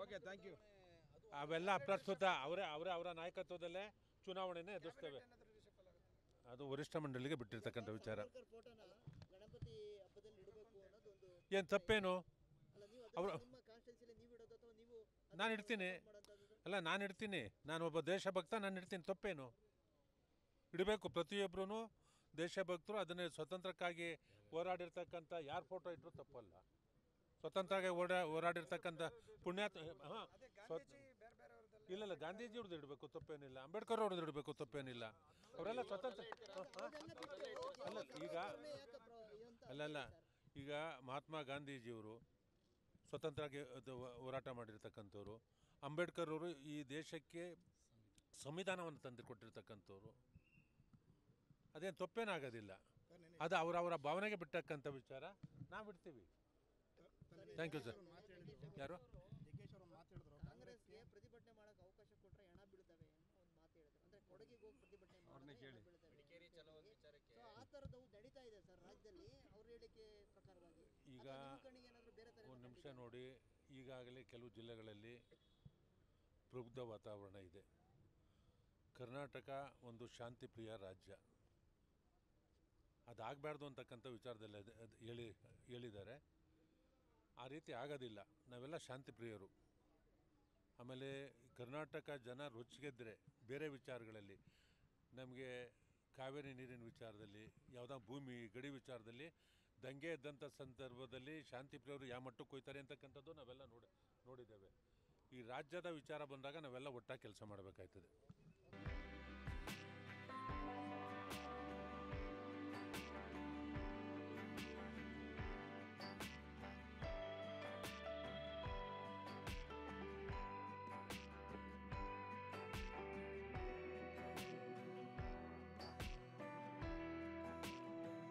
Okay thank you ಅವೆಲ್ಲ ಅಪ್ರಸ್ತುತ ಅವರೇ ಅವರೇ ಅವರ ನಾಯಕತ್ವದಲ್ಲೇ ಚುನಾವಣೆನೇ ಎದುರಿಸ್ತೇವೆ ಅದು ವರಿಷ್ಠ ಮಂಡಳಿಗೆ ಬಿಟ್ಟಿರ್ತಕ್ಕಂಥ ವಿಚಾರ ಅಂಬೇಡ್ಕರ್ ಫೋಟೋನ ಗಣಪತಿ ಹಬ್ಬದಲ್ಲಿ ಇಡಬೇಕು ಅನ್ನೋದು ಒಂದು ಏನು ತಪ್ಪೇನು ಅಲ್ಲ ನೀವು ಅವ್ರು- ಅದನ್ನ ನಿಮ್ಮ ಕಾನ್ಸ್ಟಿಟ್ಯೂನ್ಸಿಲಿ ನೀವು ಇಡೋದು ಅಥವಾ ನೀವು ಅದನ್ನ ನಾನು ಇಡ್ತೀನಿ ಮಾಡೋಂಥದ್ದು? ಅಲ್ಲ ನಾನು ಇಡ್ತೀನಿ ನಾನು ಒಬ್ಬ ದೇಶಭಕ್ತ ನಾನು ಇಡ್ತೀನಿ ತಪ್ಪೇನು ಇಡಬೇಕು ಪ್ರತಿಯೊಬ್ಬರೂ ದೇಶಭಕ್ತರು ಅದನ್ನೇ ಸ್ವತಂತ್ರಕ್ಕಾಗಿ ಹೋರಾಡಿರ್ತಕ್ಕಂಥ ಯಾರ ಫೋಟೋ ಇಟ್ಟರು ತಪ್ಪಲ್ಲ ಸ್ವತಂತ್ರವಾಗಿ ಓಡಾ ಹೋರಾಡಿರ್ತಕ್ಕಂಥ ಪುಣ್ಯಾತ್ ಹಾಂ ಇಲ್ಲ ಇಲ್ಲ ಗಾಂಧೀಜಿಯವ್ರದ್ದು ಇಡಬೇಕು ತಪ್ಪೇನಿಲ್ಲ ಅಂಬೇಡ್ಕರ್ ಅವ್ರದ್ದು ಇಡಬೇಕು ತಪ್ಪೇನಿಲ್ಲ ಅವರೆಲ್ಲ ಸ್ವತಂತ್ರ ಹ, ಹ. ಅಲ್ಲ ಈಗ ಯಾಕೆ ಪ್ರ- ಇವಂತ ಅಲ್ಲ ಅಲ್ಲ ಈಗ ಮಹಾತ್ಮ ಗಾಂಧೀಜಿಯವರು ಸ್ವತಂತ್ರವಾಗಿ ಅದು ಹೋರಾಟ ಮಾಡಿರ್ತಕ್ಕಂಥವ್ರು ಅಂಬೇಡ್ಕರ್ ಅವರು ಈ ದೇಶಕ್ಕೆ ಸಂವಿಧಾನವನ್ನು ತಂದು ಕೊಟ್ಟಿರ್ತಕ್ಕಂಥವ್ರು ಅದೇನು ತಪ್ಪೇನಾಗೋದಿಲ್ಲ ಅದು ಅವರ ಅವರ ಭಾವನೆಗೆ ಬಿಟ್ಟಕ್ಕಂಥ ವಿಚಾರ ನಾವು ಬಿಡ್ತೀವಿ ಥ್ಯಾಂಕ್ ಯು ಸರ್ ಯಾರು ಕಾಂಗ್ರೆಸ್ಗೆ ಪ್ರತಿಭಟನೆ ಮಾಡಕ್ ಅವಕಾಶ ಕೊಟ್ರೆ ಹೆಣ ಬೀಳ್ತವೆ ಅನ್ನೋ ಒಂದು ಮಾತು ಹೇಳಿದ್ರು ಅಂದ್ರೆ ಕೊಡಗಿಗೆ ಹೋಗಿ ಪ್ರತಿಭಟನೆ ಮಾಡಿದ್ರೆ ಹೆಣ ಬೀಳ್ತವೆ. So, ಆ ತರದವು ನಡೀತಾ ಇದೆ ಸರ್ ರಾಜ್ಯದಲ್ಲಿ ಅವ್ರ ಹೇಳಿಕೆ ಪ್ರಕಾರವಾಗಿ ಈಗ ಅಥವಾ ನಿಮ್ ಕಣ್ಣಿಗೆ ಏನಾದ್ರು ಬೇರೆ ತರ ಒಂದು ನಿಮಿಷ ನೋಡಿ ಈಗಾಗಲೇ ಕೆಲವು ಜಿಲ್ಲೆಗಳಲ್ಲಿ ಪ್ರಬುದ್ಧ ವಾತಾವರಣ ಇದೆ ಕರ್ನಾಟಕ ಒಂದು ಶಾಂತಿಪ್ರಿಯ ರಾಜ್ಯ ಅದಾಗಬಾರ್ದು ಅಂತಕ್ಕಂಥ ವಿಚಾರದಲ್ಲಿ ಅದ್- ಅದ್ ಹೇಳಿ ಹೇಳಿದ್ದಾರೆ ಆ ರೀತಿ ಆಗೋದಿಲ್ಲ ನಾವೆಲ್ಲ ಶಾಂತಿಪ್ರಿಯರು ಆಮೇಲೆ ಕರ್ನಾಟಕ ಜನ ರುಚಿಗೆದ್ದರೆ ಬೇರೆ ವಿಚಾರಗಳಲ್ಲಿ ನಮಗೆ ಕಾವೇರಿ ನೀರಿನ ವಿಚಾರದಲ್ಲಿ ಯಾವುದೋ ಭೂಮಿ ಗಡಿ ವಿಚಾರದಲ್ಲಿ ದಂಗೆ ಇದ್ದಂಥ ಸಂದರ್ಭದಲ್ಲಿ ಶಾಂತಿಪ್ರಿಯರು ಯಾವ ಮಟ್ಟಕ್ಕೆ ಹೋಯ್ತಾರೆ ಅಂತಕ್ಕಂಥದ್ದು ನಾವೆಲ್ಲ ನೋಡಿ ನೋಡಿದ್ದೇವೆ ಈ ರಾಜ್ಯದ ವಿಚಾರ ಬಂದಾಗ ನಾವೆಲ್ಲ ಒಟ್ಟಾಗಿ ಕೆಲಸ ಮಾಡಬೇಕಾಯ್ತದೆ